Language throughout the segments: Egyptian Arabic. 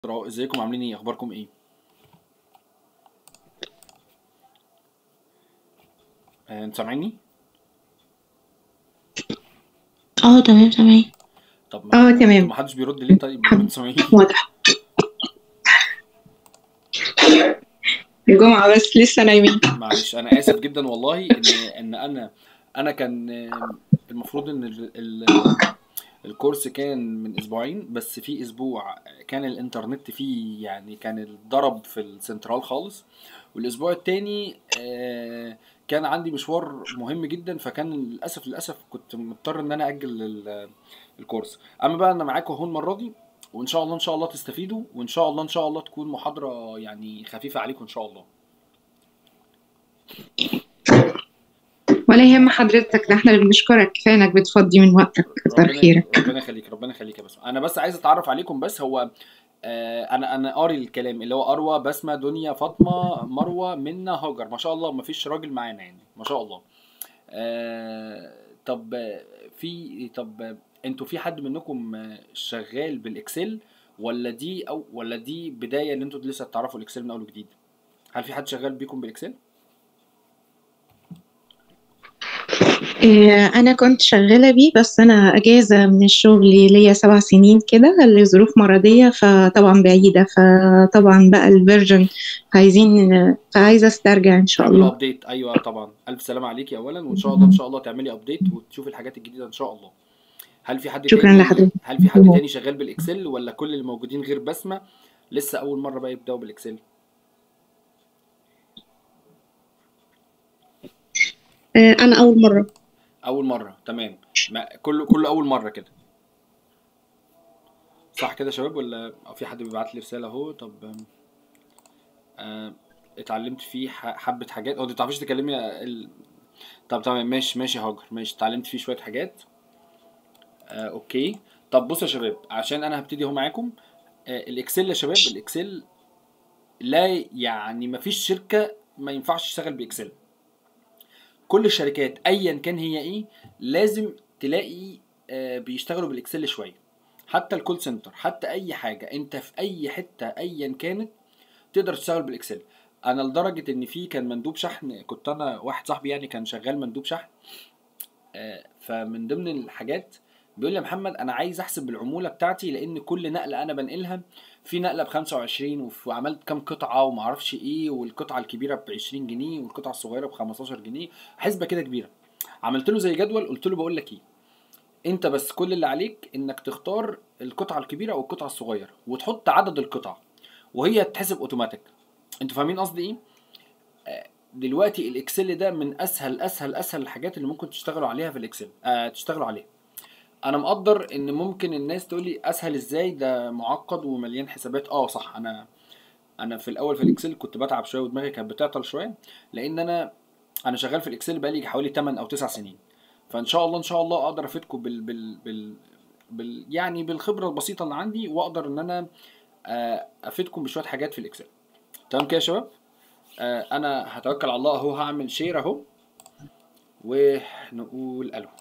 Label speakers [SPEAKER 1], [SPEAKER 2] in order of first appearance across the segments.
[SPEAKER 1] ترى ازيكم عاملين ايه اخباركم ايه آه، انت سامعيني
[SPEAKER 2] اه تمام تمام
[SPEAKER 1] طب ما
[SPEAKER 2] اه
[SPEAKER 1] طب
[SPEAKER 2] تمام
[SPEAKER 1] ما حدش بيرد ليه طيب ما انت سامعيني
[SPEAKER 2] واضح الجمعة بس لسه نايمين
[SPEAKER 1] معلش انا اسف جدا والله ان ان انا انا كان آه، المفروض ان ال... ال... الكورس كان من اسبوعين بس في اسبوع كان الانترنت فيه يعني كان الضرب في السنترال خالص والاسبوع التاني آه، كان عندي مشوار مهم جدا فكان للاسف للاسف كنت مضطر ان انا اجل ال- الكورس اما بقى انا معاكم اهو المره دي وان شاء الله ان شاء الله تستفيدوا وان شاء الله ان شاء الله تكون محاضره يعني خفيفه عليكم ان شاء الله
[SPEAKER 2] ولا يهم حضرتك ده احنا اللي بنشكرك كفاية انك بتفضي من وقتك كتر
[SPEAKER 1] ربنا
[SPEAKER 2] خيرك
[SPEAKER 1] ربنا يخليك ربنا يخليك يا بسمة انا بس عايز اتعرف عليكم بس هو آه انا انا قاري الكلام اللي هو اروى بسمه دنيا فاطمه مروه منى هاجر ما شاء الله ما فيش راجل معانا يعني ما شاء الله آه طب آه، في طب آه، انتوا في حد منكم آه، شغال بالاكسل ولا دي او ولا دي بدايه ان انتوا لسه تعرفوا الاكسل من اول وجديد هل في حد شغال بيكم بالاكسل
[SPEAKER 2] إيه انا كنت شغالة بيه بس انا اجازة من الشغل ليا سبع سنين كده لظروف مرضية فطبعا بعيدة فطبعا بقى الفيرجن عايزين فعايزة استرجع ان شاء
[SPEAKER 1] تعملوا
[SPEAKER 2] الله
[SPEAKER 1] ابديت ايوه طبعا الف سلامه عليكي اولا وان شاء الله ان شاء الله تعملي ابديت وتشوفي الحاجات الجديده ان شاء الله هل في حد
[SPEAKER 2] شكرا
[SPEAKER 1] تاني
[SPEAKER 2] لحضرتك
[SPEAKER 1] هل في حد تاني شغال بالاكسل ولا كل اللي موجودين غير بسمه لسه اول مره بقى يبداوا بالاكسل
[SPEAKER 2] إيه انا اول مرة
[SPEAKER 1] اول مره تمام ما كله كله اول مره كده صح كده يا شباب ولا أو في حد بيبعت لي رساله اهو طب آه اتعلمت فيه ح- حبه حاجات او ما تعرفيش تكلمي ال... طب تمام ماشي ماشي يا هاجر ماشي اتعلمت فيه شويه حاجات آه اوكي طب بصوا يا شباب عشان انا هبتدي اهو معاكم آه الاكسل يا شباب الاكسل لا يعني مفيش شركه ما ينفعش تشتغل باكسل كل الشركات ايا كان هي ايه لازم تلاقي آه، بيشتغلوا بالاكسل شويه حتى الكول سنتر حتى اي حاجه انت في اي حته ايا كانت تقدر تشتغل بالاكسل انا لدرجه ان في كان مندوب شحن كنت انا واحد صاحبي يعني كان شغال مندوب شحن آه، فمن ضمن الحاجات بيقول لي يا محمد انا عايز احسب العموله بتاعتي لان كل نقله انا بنقلها في نقله ب 25 وف- وعملت كام قطعه وما اعرفش ايه والقطعه الكبيره ب 20 جنيه والقطعه الصغيره ب 15 جنيه حسبه كده كبيره عملت له زي جدول قلت له بقول لك ايه انت بس كل اللي عليك انك تختار القطعه الكبيره او القطعه الصغيره وتحط عدد القطع وهي تتحسب اوتوماتيك انتوا فاهمين قصدي ايه دلوقتي الاكسل ده من اسهل اسهل اسهل الحاجات اللي ممكن تشتغلوا عليها في الاكسل آه تشتغلوا عليها انا مقدر ان ممكن الناس تقول لي اسهل ازاي ده معقد ومليان حسابات اه صح انا انا في الاول في الاكسل كنت بتعب شويه ودماغي كانت بتعطل شويه لان انا انا شغال في الاكسل بقالي حوالي 8 او 9 سنين فان شاء الله ان شاء الله اقدر افيدكم بال بال بال, بال يعني بالخبره البسيطه اللي عندي واقدر ان انا آه، افيدكم بشويه حاجات في الاكسل تمام كده يا شباب آه، انا هتوكل على الله اهو هعمل شير اهو ونقول الو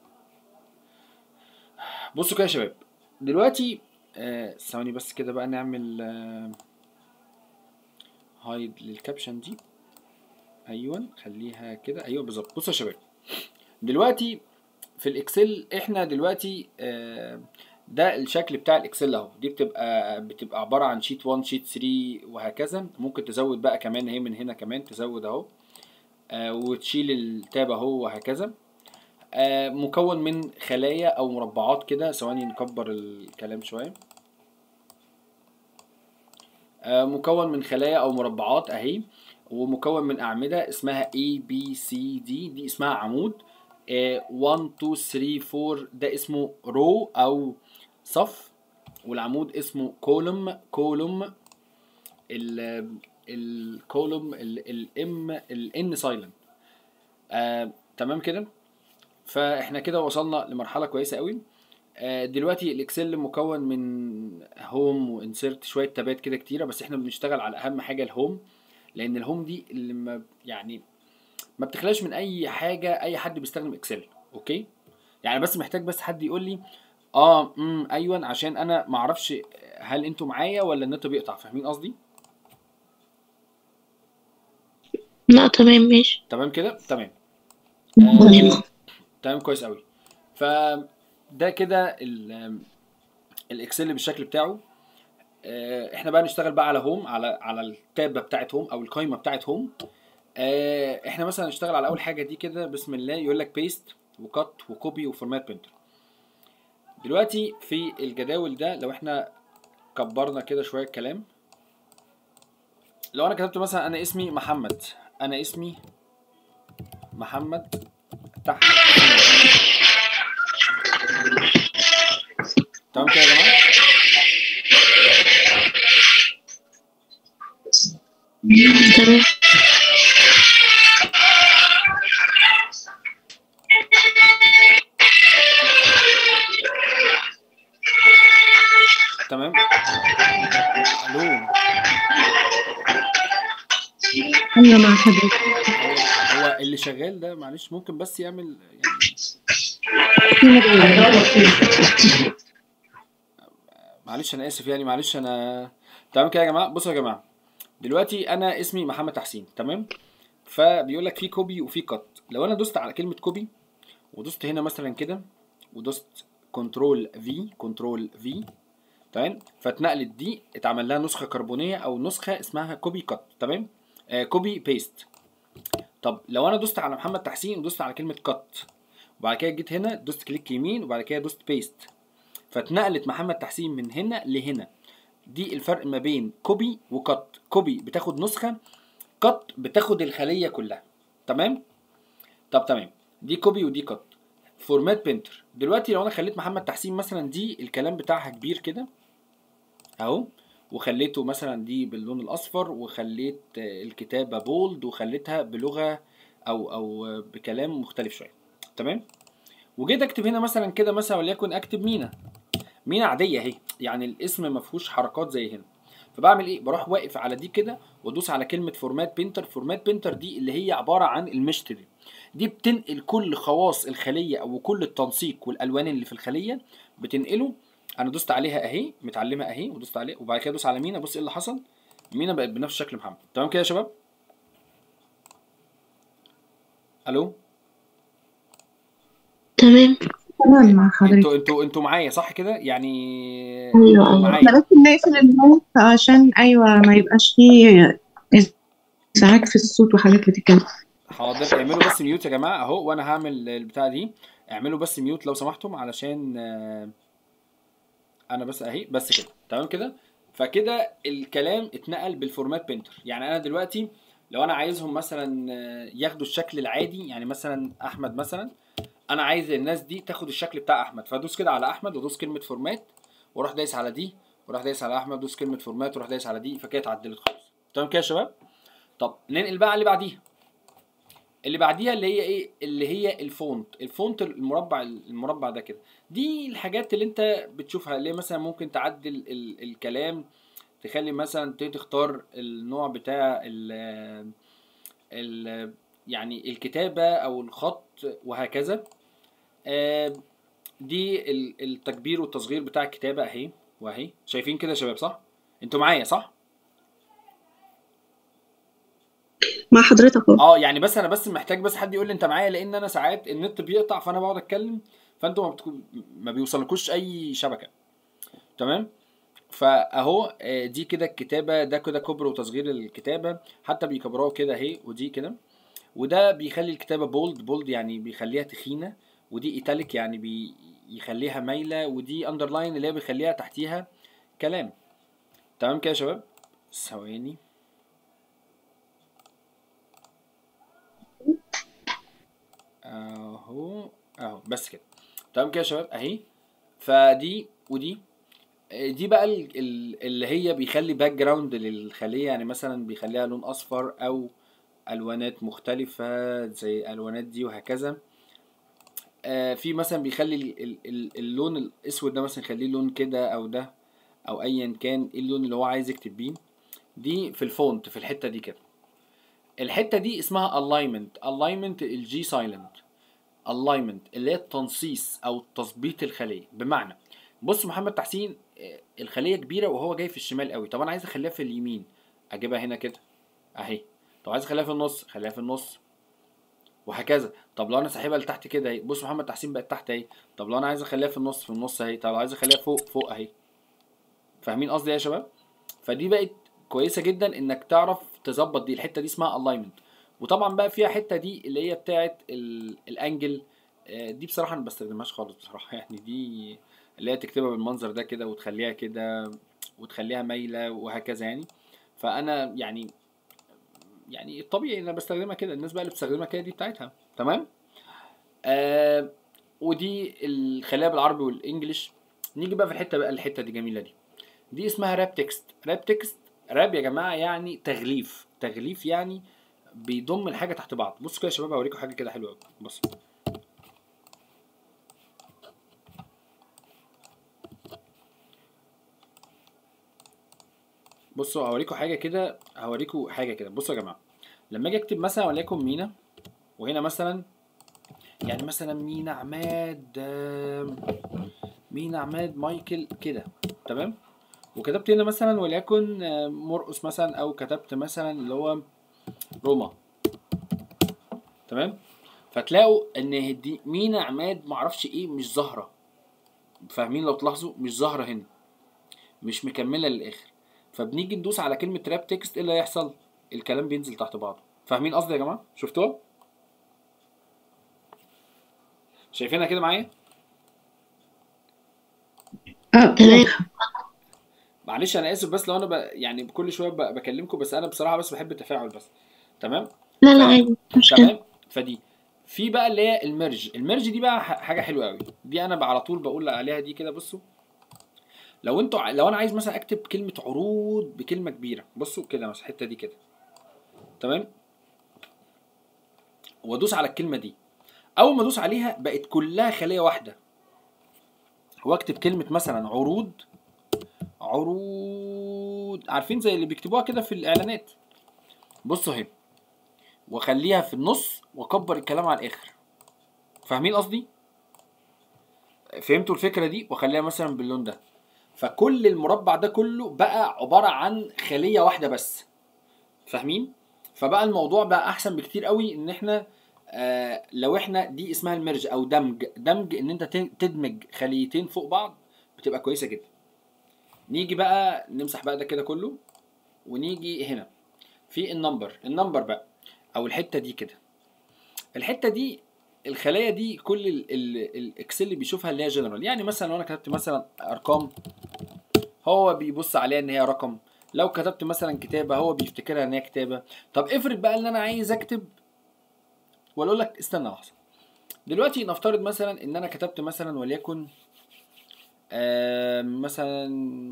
[SPEAKER 1] بصوا كده يا شباب دلوقتي آه، ثواني بس كده بقى نعمل آه، هايد للكابشن دي ايوه خليها كده ايوه بالظبط بصوا يا شباب دلوقتي في الاكسل احنا دلوقتي آه، ده الشكل بتاع الاكسل اهو دي بتبقى بتبقى عباره عن شيت 1 شيت 3 وهكذا ممكن تزود بقى كمان اهي من هنا كمان تزود اهو آه، وتشيل التاب اهو وهكذا آه، مكون من خلايا او مربعات كده ثواني نكبر الكلام شويه آه، مكون من خلايا او مربعات اهي ومكون من اعمده اسمها A B C D دي اسمها عمود آه، 1 2 3 4 ده اسمه رو او صف والعمود اسمه كولوم كولوم ال الكولوم الام الان سايلنت آه تمام كده فاحنا كده وصلنا لمرحله كويسه قوي آه، دلوقتي الاكسل مكون من هوم وانسيرت شويه تابات كده كتيره بس احنا بنشتغل على اهم حاجه الهوم لان الهوم دي اللي ما يعني ما بتخلاش من اي حاجه اي حد بيستخدم اكسل اوكي يعني بس محتاج بس حد يقول لي اه امم ايوه عشان انا ما اعرفش هل انتوا معايا ولا النت بيقطع فاهمين قصدي
[SPEAKER 3] لا تمام ماشي
[SPEAKER 1] تمام كده تمام آه
[SPEAKER 3] تمام
[SPEAKER 1] تمام كويس قوي فده كده ال- الاكسل بالشكل بتاعه آه، احنا بقى نشتغل بقى على هوم على على التابه بتاعت هوم او القائمه بتاعت هوم آه، احنا مثلا نشتغل على اول حاجه دي كده بسم الله يقول لك بيست وكات وكوبي وفورمات بينتر دلوقتي في الجداول ده لو احنا كبرنا كده شويه الكلام لو انا كتبت مثلا انا اسمي محمد انا اسمي محمد تحت تمام كده يا جماعه
[SPEAKER 3] تمام
[SPEAKER 1] تمام الو
[SPEAKER 2] ايوه مع حضرتك
[SPEAKER 1] هو هو اللي شغال ده معلش ممكن بس يعمل يعني
[SPEAKER 2] في مدير.
[SPEAKER 1] معلش انا اسف يعني معلش انا تمام كده يا جماعه بصوا يا جماعه دلوقتي انا اسمي محمد تحسين تمام فبيقول لك في كوبي وفي كات لو انا دوست على كلمه كوبي ودوست هنا مثلا كده ودوست كنترول في كنترول في تمام فاتنقلت دي اتعمل لها نسخه كربونيه او نسخه اسمها كوبي كات تمام آه كوبي بيست طب لو انا دوست على محمد تحسين ودوست على كلمه كات وبعد كده جيت هنا دوست كليك يمين وبعد كده دوست بيست فاتنقلت محمد تحسين من هنا لهنا دي الفرق ما بين كوبي وكات كوبي بتاخد نسخه كات بتاخد الخليه كلها تمام طب تمام دي كوبي ودي كات فورمات بينتر دلوقتي لو انا خليت محمد تحسين مثلا دي الكلام بتاعها كبير كده اهو وخليته مثلا دي باللون الاصفر وخليت آه، الكتابه بولد وخليتها بلغه او او آه، بكلام مختلف شويه تمام وجيت اكتب هنا مثلا كده مثلا وليكن اكتب مينا مينا عاديه اهي يعني الاسم ما فيهوش حركات زي هنا فبعمل ايه بروح واقف على دي كده وادوس على كلمه فورمات بينتر فورمات بينتر دي اللي هي عباره عن المشط دي دي بتنقل كل خواص الخليه او كل التنسيق والالوان اللي في الخليه بتنقله انا دوست عليها اهي متعلمه اهي ودوست عليها وبعد كده ادوس على مينا بص ايه اللي حصل مينا بقت بنفس شكل محمد تمام كده يا شباب الو
[SPEAKER 3] تمام
[SPEAKER 2] تمام مع حضرتك
[SPEAKER 1] انتوا انتوا انتوا معايا صح كده يعني
[SPEAKER 3] أيوة،
[SPEAKER 1] انتوا
[SPEAKER 3] أيوة.
[SPEAKER 1] معايا
[SPEAKER 2] احنا بس بنقفل المايك عشان ايوه ما يبقاش فيه ازعاج في الصوت وحاجات بتتكلم
[SPEAKER 1] حاضر اعملوا بس ميوت يا جماعه اهو وانا هعمل البتاعه دي اعملوا بس ميوت لو سمحتم علشان آه، انا بس اهي بس كده تمام كده فكده الكلام اتنقل بالفورمات بينتر يعني انا دلوقتي لو انا عايزهم مثلا آه، ياخدوا الشكل العادي يعني مثلا احمد مثلا انا عايز الناس دي تاخد الشكل بتاع احمد فادوس كده على احمد وادوس كلمه فورمات واروح دايس على دي واروح دايس على احمد ادوس كلمه فورمات واروح دايس على دي فكده اتعدلت خالص تمام كده يا شباب طب ننقل بقى على اللي بعديها اللي بعديها اللي هي ايه اللي هي الفونت الفونت المربع المربع ده كده دي الحاجات اللي انت بتشوفها اللي هي مثلا ممكن تعدل ال الكلام تخلي مثلا ت- تختار النوع بتاع ال ال يعني الكتابة او الخط وهكذا آه، دي ال- التكبير والتصغير بتاع الكتابة اهي واهي شايفين كده يا شباب صح انتوا معايا صح
[SPEAKER 2] مع حضرتك اهو
[SPEAKER 1] اه يعني بس انا بس محتاج بس حد يقول لي انت معايا لان انا ساعات النت بيقطع فانا بقعد اتكلم فانتوا ما, بتكو... ما بيوصلكوش اي شبكه تمام فاهو آه، دي كده الكتابه ده كده كبر وتصغير الكتابه حتى بيكبروها كده اهي ودي كده وده بيخلي الكتابه بولد بولد يعني بيخليها تخينه ودي ايتاليك يعني بيخليها مايله ودي اندرلاين اللي هي بيخليها تحتيها كلام تمام كده يا شباب ثواني اهو اهو بس كده تمام كده يا شباب اهي فدي ودي آه، دي بقى ال- ال- اللي هي بيخلي باك جراوند للخليه يعني مثلا بيخليها لون اصفر او الوانات مختلفه زي الالوانات دي وهكذا آه، في مثلا بيخلي ال- ال- ال- اللون الاسود ده مثلا يخليه لون كده او ده او ايا كان ايه اللون اللي هو عايز يكتب بيه دي في الفونت في الحته دي كده الحته دي اسمها alignment alignment الجي سايلنت alignment اللي هي التنصيص او تظبيط الخليه بمعنى بص محمد تحسين آه، الخليه كبيره وهو جاي في الشمال قوي طب انا عايز اخليها في اليمين اجيبها هنا كده اهي طب عايز اخليها في النص خليها في النص وهكذا طب لو انا ساحبها لتحت كده اهي بص محمد تحسين بقت تحت اهي طب لو انا عايز اخليها في النص في النص اهي طب لو عايز اخليها فوق فوق اهي فاهمين قصدي إيه يا شباب فدي بقت كويسه جدا انك تعرف تظبط دي الحته دي اسمها الاينمنت وطبعا بقى فيها حته دي اللي هي بتاعه ال- الانجل آه، دي بصراحه انا ما بستخدمهاش خالص بصراحه يعني دي اللي هي تكتبها بالمنظر ده كده وتخليها كده وتخليها مايله وهكذا يعني فانا يعني يعني الطبيعي ان انا بستخدمها كده الناس بقى اللي بتستخدمها كده دي بتاعتها تمام آه ودي الخليها بالعربي والانجليش نيجي بقى في الحته بقى الحته دي جميله دي دي اسمها راب تكست راب تكست راب يا جماعه يعني تغليف تغليف يعني بيضم الحاجه تحت بعض بصوا كده يا شباب اوريكم حاجه كده حلوه قوي بص بصوا هوريكم حاجه كده هوريكم حاجه كده بصوا يا جماعه لما اجي اكتب مثلا وليكن مينا وهنا مثلا يعني مثلا مينا عماد آم، مينا عماد مايكل كده تمام وكتبت هنا مثلا وليكن آه، مرقس مثلا او كتبت مثلا اللي هو روما تمام فتلاقوا ان دي مينا عماد معرفش ايه مش ظاهره فاهمين لو تلاحظوا مش ظاهره هنا مش مكمله للاخر فبنيجي ندوس على كلمه راب تكست ايه اللي هيحصل الكلام بينزل تحت بعضه فاهمين قصدي يا جماعه شفتوها شايفينها كده معايا
[SPEAKER 2] اه
[SPEAKER 3] تمام
[SPEAKER 1] معلش انا اسف بس لو انا ب... يعني كل شويه ب... بكلمكم بس انا بصراحه بس بحب التفاعل بس تمام
[SPEAKER 3] لا لا عادي مش مشكلة
[SPEAKER 1] تمام فدي في بقى اللي هي الميرج الميرج دي بقى ح- حاجه حلوه قوي دي انا بقى على طول بقول عليها دي كده بصوا لو انتوا ع- لو انا عايز مثلا اكتب كلمه عروض بكلمه كبيره بصوا كده مثلا الحته دي كده تمام وادوس على الكلمه دي اول ما ادوس عليها بقت كلها خليه واحده واكتب كلمه مثلا عروض عروض عارفين زي اللي بيكتبوها كده في الاعلانات بصوا اهي واخليها في النص واكبر الكلام على الاخر فاهمين قصدي فهمتوا الفكره دي واخليها مثلا باللون ده فكل المربع ده كله بقى عباره عن خليه واحده بس فاهمين فبقى الموضوع بقى احسن بكتير قوي ان احنا آه لو احنا دي اسمها الميرج او دمج دمج ان انت تن- تدمج خليتين فوق بعض بتبقى كويسه جدا نيجي بقى نمسح بقى ده كده كله ونيجي هنا في النمبر النمبر بقى او الحته دي كده الحته دي الخلايا دي كل ال- ال- الاكسل اللي بيشوفها اللي هي جنرال يعني مثلا لو انا كتبت مثلا ارقام هو بيبص عليها ان هي رقم لو كتبت مثلا كتابه هو بيفتكرها ان هي كتابه طب افرض بقى ان انا عايز اكتب ولا اقول لك استنى لحظه دلوقتي نفترض مثلا ان انا كتبت مثلا وليكن آه مثلا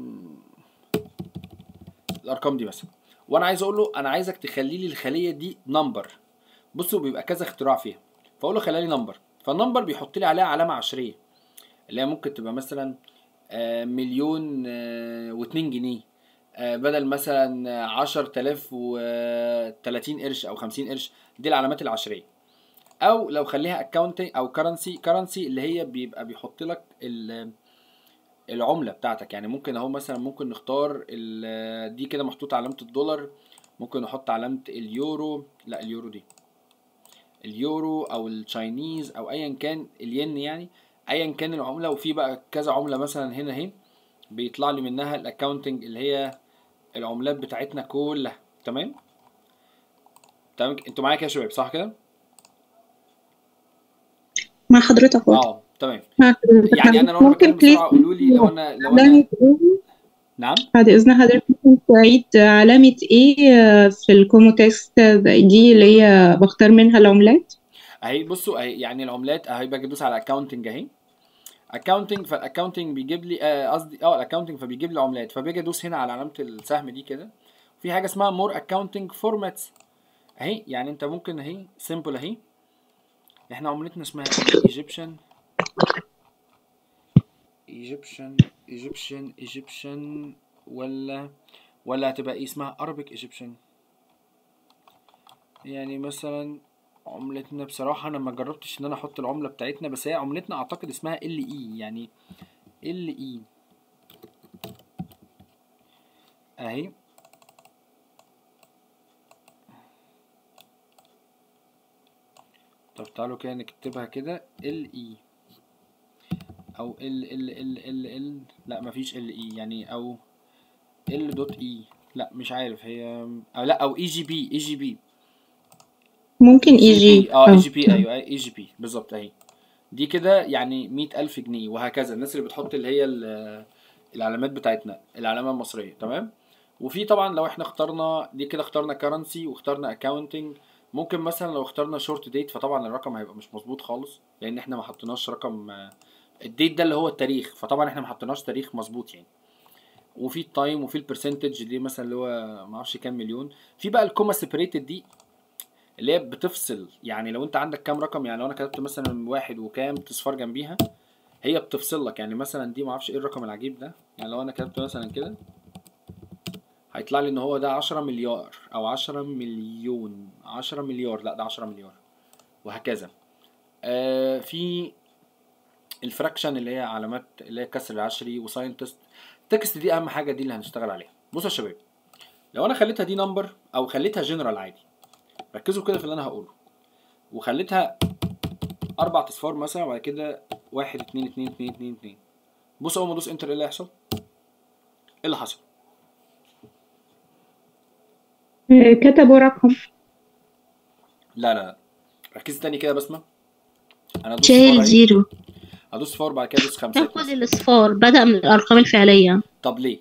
[SPEAKER 1] الارقام دي مثلا وانا عايز اقول له انا عايزك تخلي لي الخليه دي نمبر بصوا بيبقى كذا اختراع فيها فاقول له خليها لي نمبر فالنمبر بيحط لي عليها علامه عشريه اللي هي ممكن تبقى مثلا آه، مليون آه، واتنين جنيه آه، بدل مثلا عشر تلاف وتلاتين قرش او خمسين قرش دي العلامات العشريه او لو خليها اكاونتنج او كرنسي كرنسي اللي هي بيبقى بيحط لك ال- العمله بتاعتك يعني ممكن اهو مثلا ممكن نختار ال- دي كده محطوط علامه الدولار ممكن نحط علامه اليورو لا اليورو دي اليورو او التشاينيز او ايا كان الين يعني ايا كان العمله وفي بقى كذا عمله مثلا هنا اهي بيطلع لي منها الاكاونتنج اللي هي العملات بتاعتنا كلها تمام تمام انتوا معايا كده يا شباب صح كده
[SPEAKER 2] مع حضرتك واضح.
[SPEAKER 1] اه تمام
[SPEAKER 2] مع حضرتك
[SPEAKER 1] يعني انا لو انا
[SPEAKER 2] ممكن
[SPEAKER 1] بتكلم بسرعه
[SPEAKER 2] بليز
[SPEAKER 1] قولوا لي لو انا لو انا
[SPEAKER 2] علامة ايه
[SPEAKER 1] نعم
[SPEAKER 2] بعد إذن حضرتك ممكن تعيد علامة ايه في الكوموتكست دي اللي هي بختار منها العملات
[SPEAKER 1] اهي بصوا اهي يعني العملات اهي باجي ادوس على اكاونتنج اهي اكاونتنج فالاكاونتنج بيجيب لي آه، قصدي اه الاكاونتنج فبيجيب لي عملات فباجي ادوس هنا على علامه السهم دي كده في حاجه اسمها مور اكاونتنج فورماتس اهي يعني انت ممكن اهي سيمبل اهي احنا عملتنا اسمها ايجيبشن ايجيبشن ايجيبشن ايجيبشن ولا ولا هتبقى ايه اسمها ارابيك ايجيبشن يعني مثلا عملتنا بصراحة أنا ما جربتش إن أنا أحط العملة بتاعتنا بس هي عملتنا أعتقد اسمها ال إي يعني ال اي اهي طب تعالوا كده نكتبها كده ال اي او ال ال ال ال ال لا مفيش ال اي يعني او ال دوت اي لا مش عارف هي أو لا او اي جي بي اي جي بي
[SPEAKER 2] ممكن اي جي
[SPEAKER 1] اه اي جي بي ايوه اي جي بي بالظبط اهي دي كده يعني مية ألف جنيه وهكذا الناس اللي بتحط اللي هي ال- العلامات بتاعتنا العلامة المصرية تمام وفي طبعا لو احنا اخترنا دي كده اخترنا كرنسي واخترنا اكاونتنج ممكن مثلا لو اخترنا شورت ديت فطبعا الرقم هيبقى مش مظبوط خالص لان احنا ما حطيناش رقم آه، الديت ده اللي هو التاريخ فطبعا احنا ما حطيناش تاريخ مظبوط يعني وفي التايم وفي البرسنتج دي مثلا اللي هو ما اعرفش كام مليون في بقى الكوما سيبريتد دي اللي هي بتفصل يعني لو انت عندك كام رقم يعني لو انا كتبت مثلا واحد وكام تصفار جنبيها هي بتفصل لك يعني مثلا دي ما اعرفش ايه الرقم العجيب ده يعني لو انا كتبت مثلا كده هيطلع لي ان هو ده 10 مليار او 10 مليون 10 مليار لا ده 10 مليار وهكذا آه في الفراكشن اللي هي علامات اللي هي كسر العشري وساينتست التكست دي اهم حاجه دي اللي هنشتغل عليها بصوا يا شباب لو انا خليتها دي نمبر او خليتها جنرال عادي ركزوا كده في اللي انا هقوله وخليتها اربع اصفار مثلا وبعد كده واحد اتنين اتنين اتنين اتنين اتنين بص اول ما ادوس انتر ايه اللي هيحصل؟ ايه اللي حصل؟
[SPEAKER 2] كتبوا رقم
[SPEAKER 1] لا لا لا ركز تاني كده يا بسمة انا ادوس
[SPEAKER 3] شايل
[SPEAKER 1] صفار اهي
[SPEAKER 3] زيرو
[SPEAKER 1] ادوس صفار بعد كده ادوس خمسة
[SPEAKER 3] تاخد الاصفار بدأ من الأرقام الفعلية
[SPEAKER 1] طب ليه؟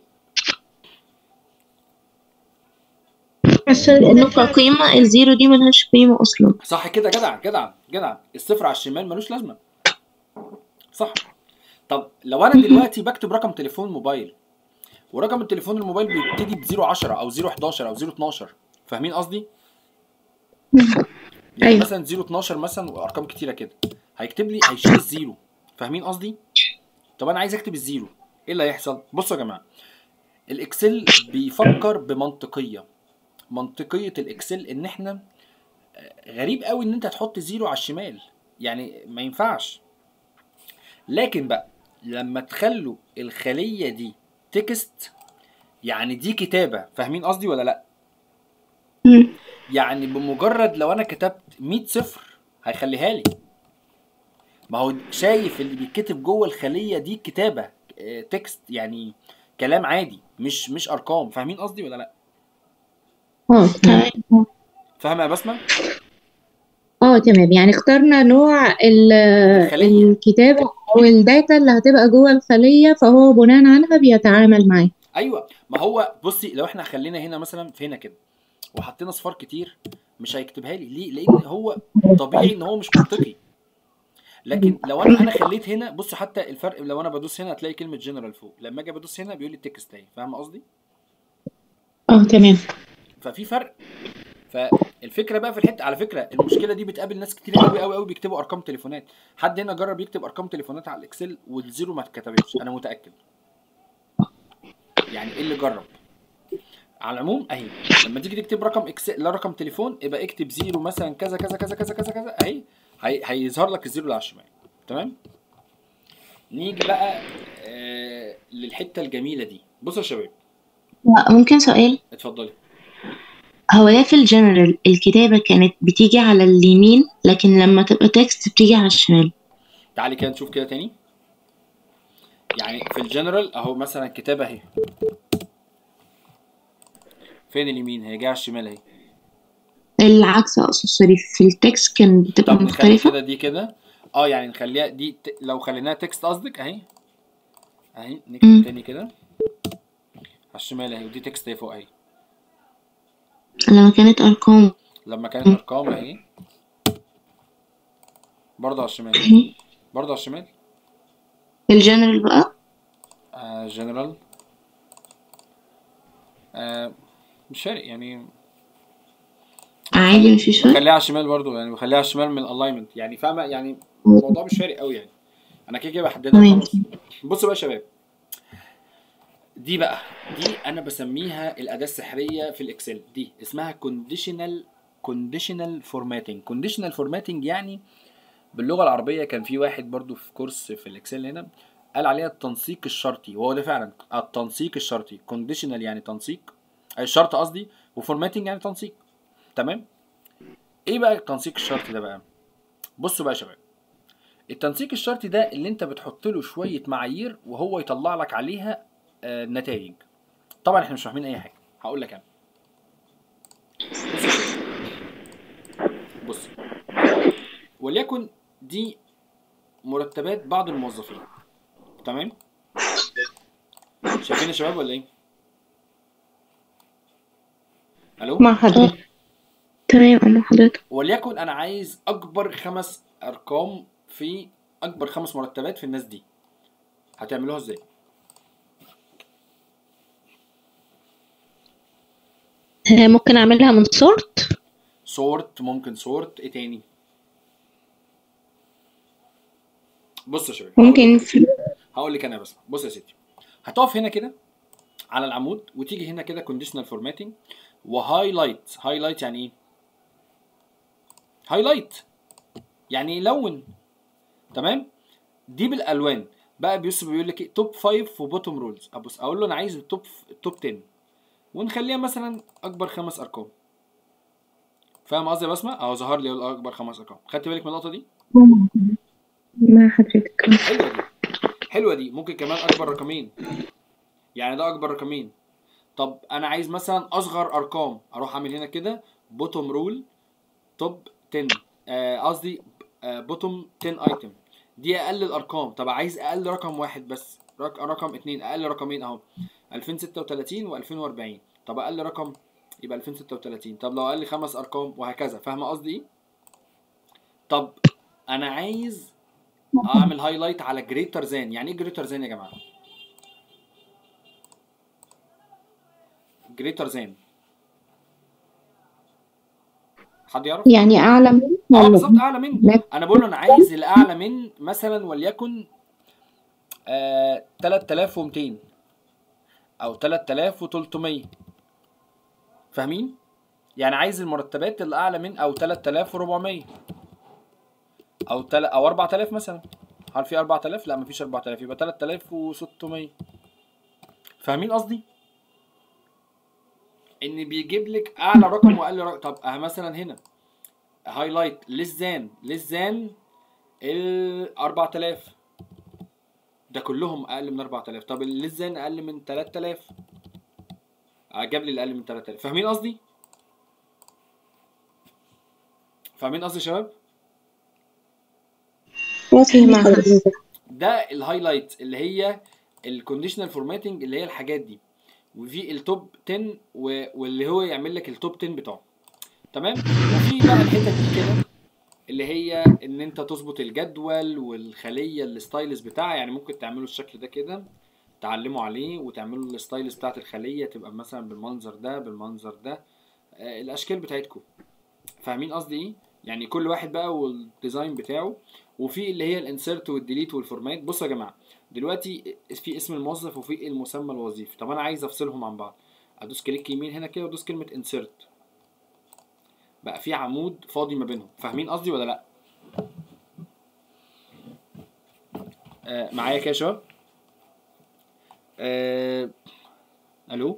[SPEAKER 3] لأنه كقيمة الزيرو دي ملهاش قيمة أصلا
[SPEAKER 1] صح كده جدع جدع جدع الصفر على الشمال ملوش لازمه صح طب لو انا دلوقتي بكتب رقم تليفون موبايل ورقم التليفون الموبايل بيبتدي ب 010 او 011 او 012 فاهمين قصدي؟ يعني
[SPEAKER 2] أيوة.
[SPEAKER 1] مثلا 012 مثلا وارقام كتيره كده هيكتب لي هيشيل الزيرو فاهمين قصدي؟ طب انا عايز اكتب الزيرو ايه اللي هيحصل؟ بصوا يا جماعه الاكسل بيفكر بمنطقيه منطقيه الاكسل ان احنا غريب قوي ان انت تحط زيرو على الشمال يعني ما ينفعش لكن بقى لما تخلوا الخليه دي تكست يعني دي كتابه فاهمين قصدي ولا لا
[SPEAKER 3] مم.
[SPEAKER 1] يعني بمجرد لو انا كتبت 100 صفر هيخليها لي ما هو شايف اللي بيتكتب جوه الخليه دي كتابه آه، تكست يعني كلام عادي مش مش ارقام فاهمين قصدي ولا لا
[SPEAKER 2] اه تمام
[SPEAKER 1] فاهمه يا بسمه
[SPEAKER 2] اه تمام يعني اخترنا نوع ال-
[SPEAKER 1] الخلية.
[SPEAKER 2] الكتابة أو الداتا اللي هتبقى جوه الخلية فهو بناء عنها بيتعامل معاه
[SPEAKER 1] ايوه ما هو بصي لو احنا خلينا هنا مثلا في هنا كده وحطينا صفار كتير مش هيكتبها لي ليه لان هو طبيعي ان هو مش منطقي لكن لو انا انا خليت هنا بص حتى الفرق لو انا بدوس هنا هتلاقي كلمه جنرال فوق لما اجي بدوس هنا بيقول لي التكست اهي فاهم قصدي
[SPEAKER 2] اه تمام
[SPEAKER 1] ففي فرق فالفكره بقى في الحته على فكره المشكله دي بتقابل ناس كتير قوي قوي قوي بيكتبوا ارقام تليفونات حد هنا جرب يكتب ارقام تليفونات على الاكسل والزيرو ما اتكتبتش انا متاكد يعني ايه اللي جرب على العموم اهي لما تيجي تكتب رقم اكسل لا رقم تليفون يبقى اكتب زيرو مثلا كذا كذا كذا كذا كذا كذا اهي هي- هيظهر لك الزيرو اللي على الشمال تمام نيجي بقى آه للحته الجميله دي بصوا يا شباب
[SPEAKER 3] ممكن سؤال
[SPEAKER 1] اتفضلي
[SPEAKER 3] هو ده في الجنرال الكتابة كانت بتيجي على اليمين لكن لما تبقى تكست بتيجي على الشمال
[SPEAKER 1] تعالي كده نشوف كده تاني يعني في الجنرال اهو مثلا كتابه اهي فين اليمين هي جايه على الشمال اهي
[SPEAKER 3] العكس أقصد سوري في التكست كان بتبقى
[SPEAKER 1] طب نخلي
[SPEAKER 3] مختلفة
[SPEAKER 1] كده دي كده اه يعني نخليها دي ت... لو خليناها تكست قصدك اهي اهي نكتب
[SPEAKER 3] مم.
[SPEAKER 1] تاني كده على الشمال اهي ودي تكست اهي فوق اهي
[SPEAKER 3] لما كانت أرقام
[SPEAKER 1] لما كانت ارقام اهي برضه على الشمال برضه على الشمال
[SPEAKER 3] الجنرال بقى
[SPEAKER 1] آه جنرال آه مش فارق يعني
[SPEAKER 3] عادي مفيش فرق
[SPEAKER 1] بخليها على الشمال برضو يعني بخليها على الشمال من الالاينمنت يعني فاهمه يعني الموضوع مش فارق قوي يعني انا كده كده بحددها
[SPEAKER 3] تمام.
[SPEAKER 1] خلاص بصوا بقى يا شباب دي بقى دي انا بسميها الاداه السحريه في الاكسل دي اسمها كونديشنال كونديشنال فورماتنج كونديشنال فورماتنج يعني باللغه العربيه كان في واحد برضو في كورس في الاكسل هنا قال عليها التنسيق الشرطي وهو ده فعلا التنسيق الشرطي كونديشنال يعني تنسيق أي الشرط قصدي وفورماتنج يعني تنسيق تمام ايه بقى التنسيق الشرطي ده بقى بصوا بقى يا شباب التنسيق الشرطي ده اللي انت بتحط له شويه معايير وهو يطلع لك عليها آه نتائج طبعا احنا مش فاهمين اي حاجه هقول لك انا بص يا شباب. بص وليكن دي مرتبات بعض الموظفين تمام شايفين يا شباب ولا ايه الو
[SPEAKER 2] مع حضرتك تمام أنا حضرتك
[SPEAKER 1] وليكن انا عايز اكبر خمس ارقام في اكبر خمس مرتبات في الناس دي هتعملوها ازاي
[SPEAKER 3] آه، ممكن اعملها من سورت
[SPEAKER 1] سورت ممكن سورت ايه تاني بص يا شباب
[SPEAKER 2] ممكن في
[SPEAKER 1] هقول لك انا بس بص يا ستي هتقف هنا كده على العمود وتيجي هنا كده كونديشنال فورماتنج وهايلايت هايلايت يعني ايه هايلايت يعني يلون تمام دي بالالوان بقى بيوسف بيقول لك ايه توب 5 وبوتوم رولز ابص اقول له انا عايز التوب التوب 10 ونخليها مثلا اكبر خمس ارقام فاهم قصدي يا بسمه اهو ظهر لي اكبر خمس ارقام خدت بالك من النقطه دي
[SPEAKER 2] مع حضرتك
[SPEAKER 1] حلوه دي حلوه دي ممكن كمان اكبر رقمين يعني ده اكبر رقمين طب انا عايز مثلا اصغر ارقام اروح اعمل هنا كده بوتوم رول توب 10 آه، قصدي بوتوم 10 ايتم دي اقل الارقام طب عايز اقل رقم واحد بس رق- رقم اتنين اقل رقمين اهو 2036 و2040 طب اقل رقم يبقى 2036 طب لو اقل خمس ارقام وهكذا فاهمه قصدي ايه طب انا عايز اعمل هايلايت على جريتر زان يعني ايه جريتر زان يا جماعه جريتر زان حد يعرف
[SPEAKER 2] يعني أعلى من
[SPEAKER 1] اه
[SPEAKER 2] ولا
[SPEAKER 1] بالظبط اعلى من
[SPEAKER 2] لا.
[SPEAKER 1] انا بقول له انا عايز الاعلى من مثلا وليكن آه 3200 او 3300 فاهمين يعني عايز المرتبات اللي اعلى من او 3400 او تل... او 4000 مثلا هل في 4000 لا مفيش 4000 يبقى 3600 فاهمين قصدي ان بيجيب لك اعلى رقم واقل رقم طب اه مثلا هنا هايلايت للزان للزان ال 4000 ده كلهم اقل من 4000 طب اللزان اقل من 3000 آه، جاب لي الاقل من 3000 فاهمين قصدي فاهمين قصدي يا شباب
[SPEAKER 2] واضح مع حضرتك
[SPEAKER 1] ده الهايلايت اللي هي الكونديشنال فورماتنج اللي هي الحاجات دي وفي التوب 10 و- واللي هو يعمل لك التوب 10 بتاعه تمام وفي بقى الحتت دي كده اللي هي ان انت تظبط الجدول والخليه الستايلز بتاعها يعني ممكن تعملوا الشكل ده كده تعلموا عليه وتعملوا الستايلز بتاعت الخليه تبقى مثلا بالمنظر ده بالمنظر ده آه، الاشكال بتاعتكم فاهمين قصدي ايه يعني كل واحد بقى والديزاين بتاعه وفي اللي هي الانسيرت والديليت والفورمات بصوا يا جماعه دلوقتي في اسم الموظف وفي المسمى الوظيفي طب انا عايز افصلهم عن بعض ادوس كليك يمين هنا كده وادوس كلمه انسيرت بقى في عمود فاضي ما بينهم فاهمين قصدي ولا لا آه معايا كده يا شباب آه الو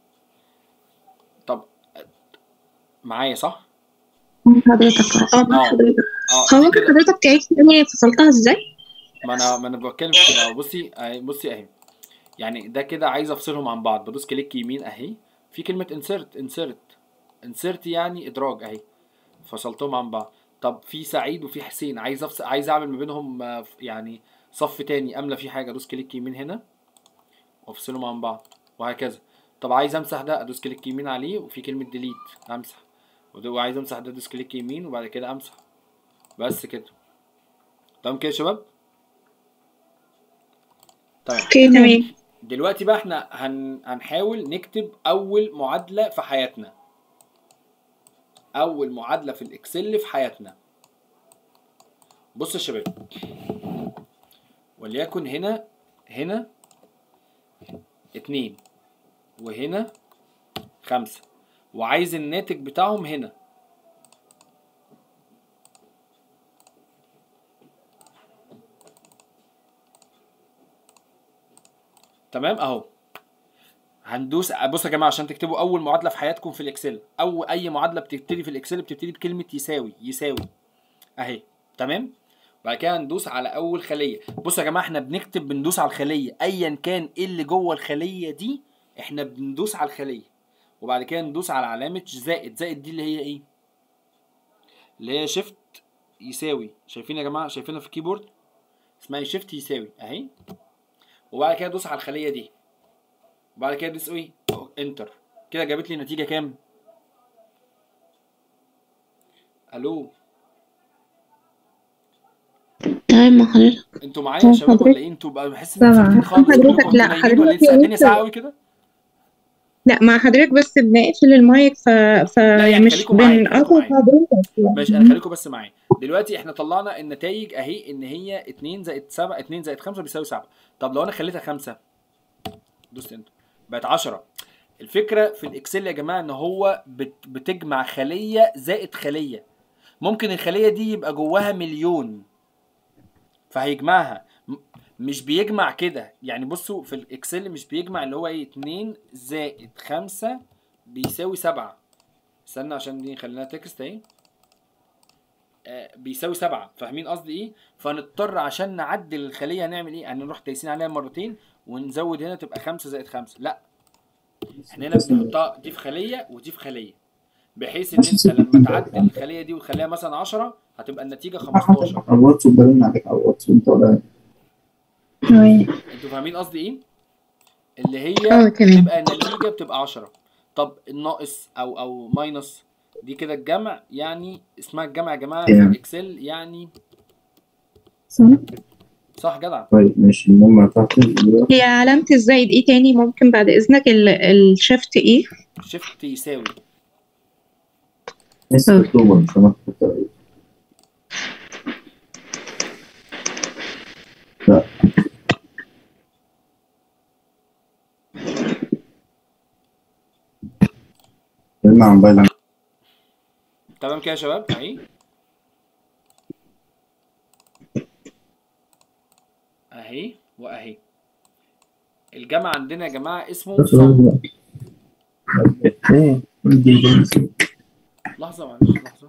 [SPEAKER 1] طب آه، معايا صح
[SPEAKER 2] حضرتك اه مع
[SPEAKER 1] اه
[SPEAKER 2] حضرتك
[SPEAKER 1] اه
[SPEAKER 2] هو
[SPEAKER 1] دي
[SPEAKER 2] ممكن
[SPEAKER 1] كده
[SPEAKER 2] حضرتك تعيد تاني فصلتها ازاي؟
[SPEAKER 1] ما انا ما انا بتكلم في كده أهو. بصي أهي بصي اهي يعني ده كده عايز افصلهم عن بعض بدوس كليك يمين اهي في كلمة انسرت انسرت انسرت يعني ادراج اهي فصلتهم عن بعض طب في سعيد وفي حسين عايز افصل عايز اعمل ما بينهم آه، يعني صف تاني املى فيه حاجة ادوس كليك يمين هنا وافصلهم عن بعض وهكذا طب عايز امسح ده ادوس كليك يمين عليه وفي كلمة ديليت امسح وده- وعايز امسح ده ادوس كليك يمين وبعد كده امسح بس كده تمام كده يا شباب تمام
[SPEAKER 2] اوكي تمام
[SPEAKER 1] دلوقتي بقى احنا هن... هنحاول نكتب اول معادلة في حياتنا اول معادلة في الاكسل في حياتنا بص يا شباب وليكن هنا هنا اتنين وهنا خمسة وعايز الناتج بتاعهم هنا تمام اهو هندوس بص يا جماعه عشان تكتبوا اول معادله في حياتكم في الاكسل او اي معادله بتبتدي في الاكسل بتبتدي بكلمه يساوي يساوي اهي تمام بعد كده هندوس على اول خليه بصوا يا جماعه احنا بنكتب بندوس على الخليه ايا كان ايه اللي جوه الخليه دي احنا بندوس على الخليه وبعد كده ندوس على علامه زائد زائد دي اللي هي ايه اللي هي شيفت يساوي شايفين يا جماعه شايفينها في الكيبورد اسمها شيفت يساوي اهي وبعد كده ادوس على الخليه دي وبعد كده ادوس ايه انتر كده جابت لي نتيجه كام الو
[SPEAKER 3] تمام مع حضرتك
[SPEAKER 1] انتوا معايا يا شباب ولا ايه انتوا بقى بحس ان
[SPEAKER 2] طبعا.
[SPEAKER 1] ساكتين خالص
[SPEAKER 2] حضرتك-
[SPEAKER 1] كلكم انتوا
[SPEAKER 2] لا،
[SPEAKER 1] نايمين ولا
[SPEAKER 2] حضرتك
[SPEAKER 1] لسه الدنيا
[SPEAKER 2] لسه-
[SPEAKER 1] ساعه قوي كده
[SPEAKER 2] لا مع حضرتك بس بنقفل المايك ف...
[SPEAKER 1] لا، يعني
[SPEAKER 2] فمش
[SPEAKER 1] خليكم معايا، خليكم
[SPEAKER 2] بنقطع
[SPEAKER 1] معايا.
[SPEAKER 2] حضرتك
[SPEAKER 1] ماشي انا خليكم بس معايا دلوقتي احنا طلعنا النتائج اهي ان هي 2 زائد 7 2 زائد 5 بيساوي 7 طب لو انا خليتها 5 دوست انتر بقت 10 الفكره في الاكسل يا جماعه ان هو بت بتجمع خليه زائد خليه ممكن الخليه دي يبقى جواها مليون فهيجمعها م- مش بيجمع كده يعني بصوا في الاكسل مش بيجمع اللي هو ايه 2 زائد 5 بيساوي 7 استنى عشان دي خلينا تكست اهي آه، بيساوي سبعة فاهمين قصدي ايه فنضطر عشان نعدل الخلية هنعمل ايه هنروح دايسين عليها مرتين ونزود هنا تبقى خمسة زائد خمسة لا احنا هنا بنحطها دي في خلية ودي في خلية بحيث ان انت لما تعدل الخلية دي وتخليها مثلا 10 هتبقى النتيجة 15
[SPEAKER 4] على الواتس وبرن عليك على الواتس انت ولا
[SPEAKER 1] انتوا فاهمين قصدي ايه اللي هي
[SPEAKER 2] اه تمام
[SPEAKER 1] تبقى النتيجة بتبقى 10 طب الناقص او او ماينس دي كده الجمع يعني اسمها الجمع يا جماعة في
[SPEAKER 4] Yeah.
[SPEAKER 1] الاكسل يعني
[SPEAKER 2] صح
[SPEAKER 1] صح جدع
[SPEAKER 4] طيب ماشي المهم هتعطي دلوقتي
[SPEAKER 2] هي علامة الزائد ايه تاني ممكن بعد اذنك ال- الشيفت ايه
[SPEAKER 1] شيفت يساوي
[SPEAKER 4] لسه اكتوبر مش انا كنت قريت. لا كلمة عن موبايل
[SPEAKER 1] تمام كده يا شباب اهي اهي واهي الجمع عندنا يا جماعه اسمه صم
[SPEAKER 4] ايه دي
[SPEAKER 1] لحظه معلش لحظه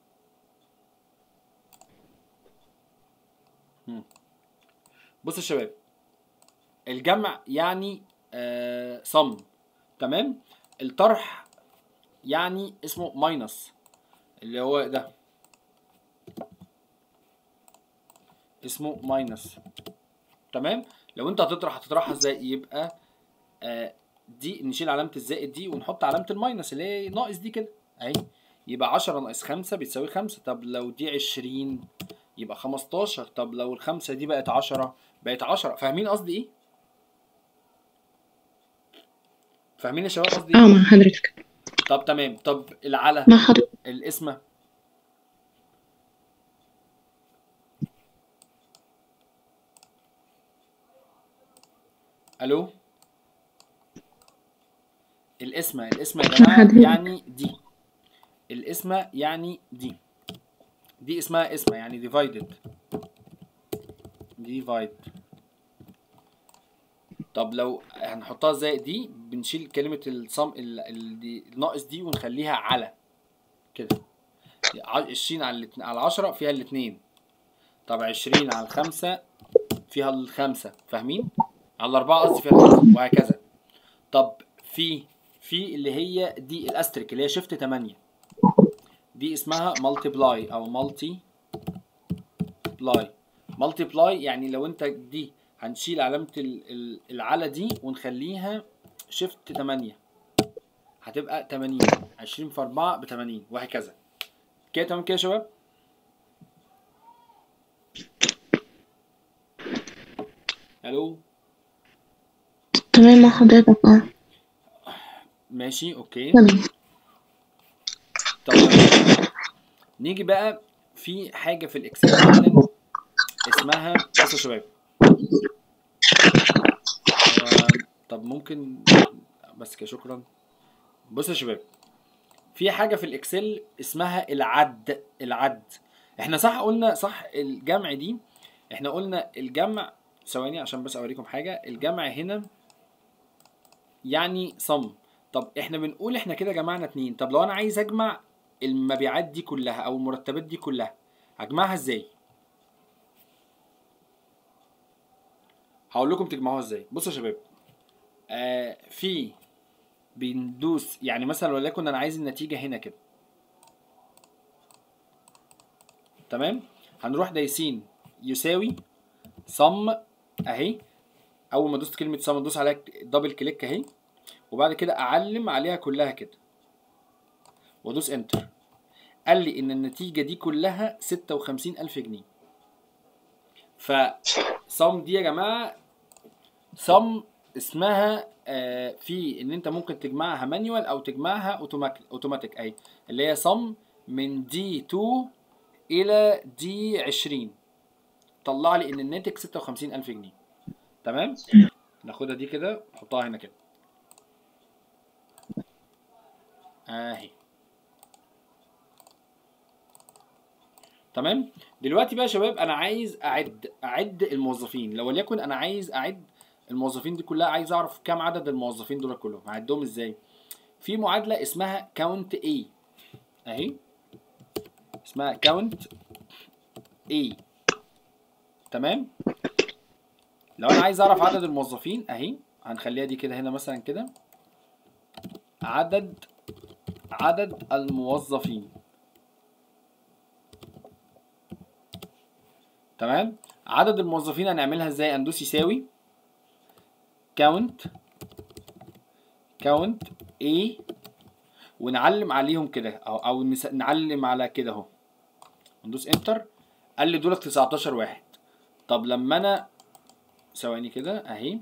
[SPEAKER 1] مم. بصوا يا شباب الجمع يعني آه صم تمام الطرح يعني اسمه ماينس اللي هو ده اسمه ماينس تمام لو انت هتطرح هتطرحها ازاي يبقى آه دي نشيل علامة الزائد دي ونحط علامة الماينس اللي هي ناقص دي كده اهي يبقى 10 ناقص 5 بتساوي 5 طب لو دي 20 يبقى 15 طب لو الخمسة دي بقت 10 بقت 10 فاهمين قصدي ايه؟ فاهمين يا شباب قصدي
[SPEAKER 2] اه
[SPEAKER 1] ايه؟
[SPEAKER 2] مع حضرتك
[SPEAKER 1] طب تمام طب العلى
[SPEAKER 3] مع حضرتك
[SPEAKER 1] الاسم الو الاسم الاسم يا جماعه
[SPEAKER 2] حضرتك.
[SPEAKER 1] يعني دي الاسم يعني دي دي اسمها اسم يعني divided divide طب لو هنحطها ازاي دي بنشيل كلمة الصم ال- ال- دي- الناقص دي ونخليها على كده ع- عشرين على الاتن- على عشرة فيها الاتنين طب عشرين على الخمسة فيها الخمسة فاهمين؟ على الأربعة قصدي فيها الخمسة وهكذا طب في في اللي هي دي الاستريك اللي هي شيفت 8 دي اسمها مالتيبلاي او مالتي بلاي مالتيبلاي يعني لو انت دي هنشيل علامة ال- ال- العلى دي ونخليها شيفت 8 هتبقى 80 20 في 4 ب 80 وهكذا كده تمام كده يا شباب الو
[SPEAKER 3] تمام مع حضرتك اه
[SPEAKER 1] ماشي اوكي
[SPEAKER 2] تمام
[SPEAKER 1] طب نيجي بقى في حاجة في الإكسل فعلا اسمها بصوا يا شباب هو طب ممكن بس كده شكرا بصوا يا شباب في حاجة في الإكسل اسمها العد العد احنا صح قلنا صح الجمع دي احنا قلنا الجمع ثواني عشان بس أوريكم حاجة الجمع هنا يعني صم طب احنا بنقول احنا كده جمعنا اتنين طب لو انا عايز اجمع المبيعات دي كلها او المرتبات دي كلها هجمعها ازاي هقول لكم تجمعوها ازاي بصوا يا شباب آه في بندوس يعني مثلا وليكن انا عايز النتيجه هنا كده تمام هنروح دايسين يساوي صم اهي اول ما دوست كلمه صم ادوس عليها دبل كليك اهي وبعد كده اعلم عليها كلها كده وادوس انتر قال لي ان النتيجه دي كلها 56000 جنيه فصم دي يا جماعه صم اسمها آه في ان انت ممكن تجمعها مانيوال او تجمعها اوتوماتيك اوتوماتيك اي اللي هي صم من دي 2 الى دي 20 طلع لي ان الناتج 56000 جنيه تمام ناخدها دي كده نحطها هنا كده اهي تمام دلوقتي بقى يا شباب انا عايز اعد اعد الموظفين لو وليكن انا عايز اعد الموظفين دي كلها عايز اعرف كام عدد الموظفين دول كلهم هعدهم ازاي في معادله اسمها كاونت اي اهي اسمها كاونت اي تمام لو انا عايز اعرف عدد الموظفين اهي هنخليها دي كده هنا مثلا كده عدد عدد الموظفين تمام عدد الموظفين هنعملها ازاي هندوس يساوي كاونت كاونت A ونعلم عليهم كده او او نس- نعلم على كده اهو ندوس انتر قال لي دولت 19 واحد طب لما انا ثواني كده اهي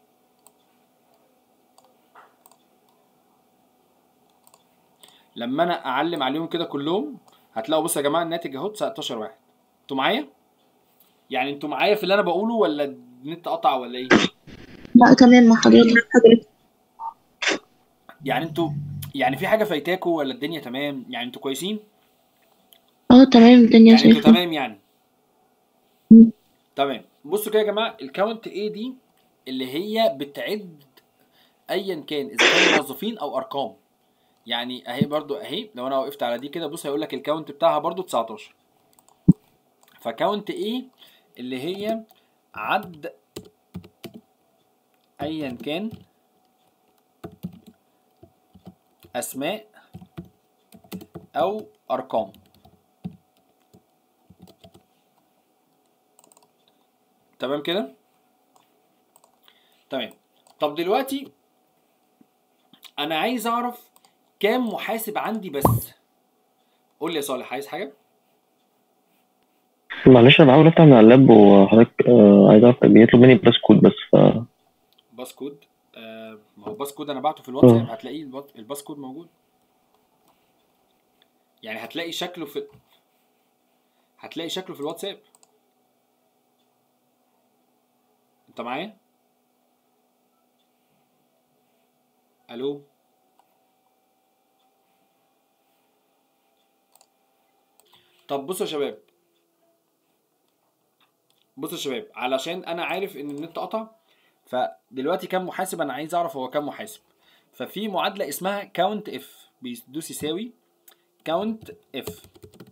[SPEAKER 1] لما انا اعلم عليهم كده كلهم هتلاقوا بصوا يا جماعه الناتج اهو 19 واحد انتوا معايا يعني انتوا معايا في اللي انا بقوله ولا النت قطع ولا ايه
[SPEAKER 3] لا تمام مع حضرتك حضرتك
[SPEAKER 1] يعني انتوا يعني في حاجه فايتاكوا ولا الدنيا تمام يعني انتوا كويسين
[SPEAKER 3] اه تمام الدنيا
[SPEAKER 1] يعني انتوا
[SPEAKER 3] شايفة
[SPEAKER 1] تمام يعني
[SPEAKER 3] مم.
[SPEAKER 1] تمام بصوا كده يا جماعه الكاونت ايه دي اللي هي بتعد ايا كان اذا كان موظفين او ارقام يعني اهي برضو اهي لو انا وقفت على دي كده بص هيقول لك الكاونت بتاعها برضو 19 فكاونت ايه اللي هي عد ايا كان اسماء او ارقام تمام كده تمام طب دلوقتي انا عايز اعرف كام محاسب عندي بس قول لي يا صالح عايز حاجه
[SPEAKER 5] معلش انا بحاول افتح من على اللاب وحضرتك آه، عايز اعرف بيطلب مني باس كود بس ف
[SPEAKER 1] باس كود آه ما هو باس كود انا بعته في الواتساب هتلاقيه الوات- الباس كود موجود يعني هتلاقي شكله في هتلاقي شكله في الواتساب انت معايا الو طب بصوا يا شباب بصوا يا شباب علشان انا عارف ان النت قطع فدلوقتي كام محاسب انا عايز اعرف هو كام محاسب ففي معادله اسمها كاونت اف بيدوس يساوي كاونت اف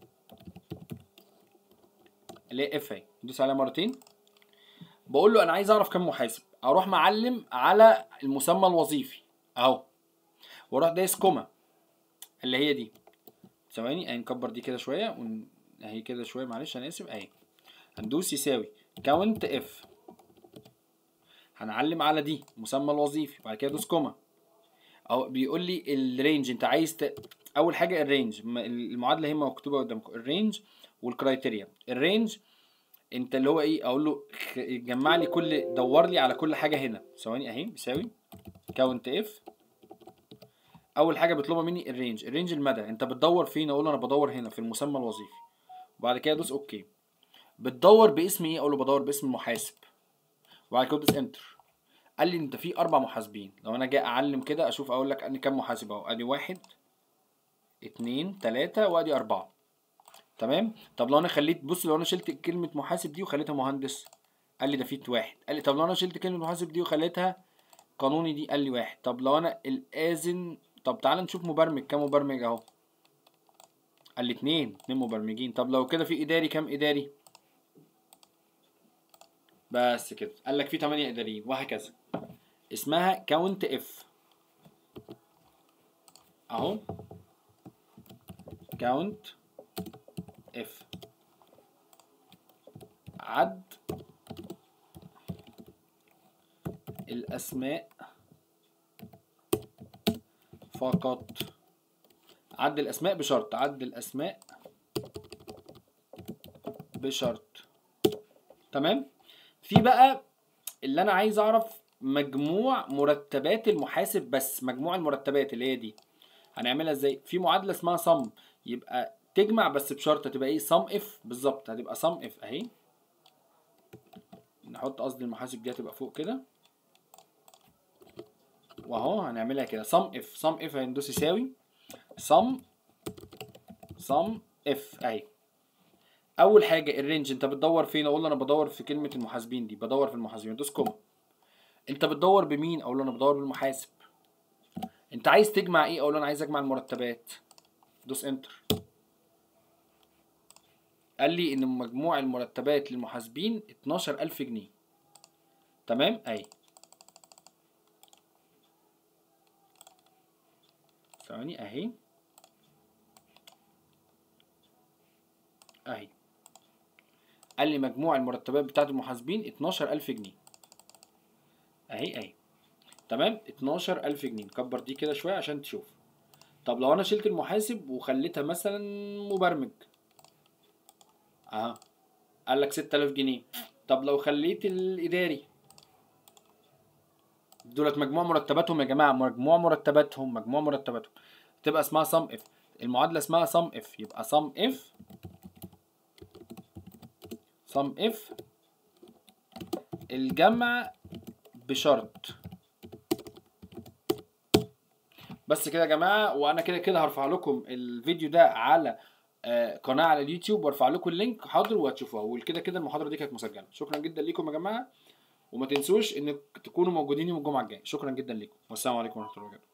[SPEAKER 1] اللي هي اف اهي ندوس عليها مرتين بقول له انا عايز اعرف كام محاسب اروح معلم على المسمى الوظيفي اهو واروح دايس كوما اللي هي دي ثواني اهي نكبر دي كده شويه ون... اهي كده شويه معلش انا اسف اهي هندوس يساوي كاونت اف هنعلم على دي مسمى الوظيفي بعد كده دوس كوما او بيقول لي الرينج انت عايز ت... اول حاجه الرينج م- المعادله هي مكتوبه قدامكم الرينج والكرايتيريا الرينج انت اللي هو ايه اقول له خ- جمع لي كل دور لي على كل حاجه هنا ثواني اهي بيساوي كاونت اف اول حاجه بيطلبها مني الرينج الرينج المدى انت بتدور فين اقول له انا بدور هنا في المسمى الوظيفي وبعد كده ادوس اوكي بتدور باسم ايه اقول له بدور باسم المحاسب وبعد كده ادوس انتر قال لي انت في اربع محاسبين لو انا جاي اعلم كده اشوف اقول لك اني كام محاسب اهو ادي واحد اتنين تلاتة وادي اربعة تمام طب لو انا خليت بص لو انا شلت كلمة محاسب دي وخليتها مهندس قال لي ده في واحد قال لي طب لو انا شلت كلمة محاسب دي وخليتها قانوني دي قال لي واحد طب لو انا الآذن طب تعال نشوف مبرمج كام مبرمج اهو قال لي اتنين اتنين مبرمجين طب لو كده في اداري كام اداري بس كده قال لك في 8 اداريين وهكذا اسمها كاونت اف اهو كاونت اف عد الاسماء فقط عد الاسماء بشرط عد الاسماء بشرط تمام في بقى اللي انا عايز اعرف مجموع مرتبات المحاسب بس مجموع المرتبات اللي هي دي هنعملها ازاي في معادله اسمها صم يبقى تجمع بس بشرط هتبقى ايه صم اف بالظبط هتبقى صم اف اهي نحط قصدي المحاسب دي هتبقى فوق كده واهو هنعملها كده صم اف صم اف هندوس يساوي صم صم اف اهي اول حاجه الرينج انت بتدور فين اقول له انا بدور في كلمه المحاسبين دي بدور في المحاسبين دوس كوما انت بتدور بمين اقول له انا بدور بالمحاسب انت عايز تجمع ايه اقول له انا عايز اجمع المرتبات دوس انتر قال لي ان مجموع المرتبات للمحاسبين 12000 جنيه تمام اهي ثواني اهي اهي قال لي مجموع المرتبات بتاعت المحاسبين 12000 جنيه اهي اهي تمام 12000 جنيه نكبر دي كده شويه عشان تشوف طب لو انا شلت المحاسب وخليتها مثلا مبرمج اها قال لك 6000 جنيه طب لو خليت الاداري دولت مجموع مرتباتهم يا جماعه مجموع مرتباتهم مجموع مرتباتهم تبقى اسمها صم اف المعادله اسمها صم اف يبقى صم اف صم اف الجمع بشرط بس كده يا جماعه وانا كده كده هرفع لكم الفيديو ده على آه، قناه على اليوتيوب وارفع لكم اللينك حاضر وهتشوفوها وكده كده المحاضره دي كانت مسجله شكرا جدا ليكم يا جماعه وما تنسوش ان تكونوا موجودين يوم الجمعه الجايه شكرا جدا ليكم والسلام عليكم ورحمه الله وبركاته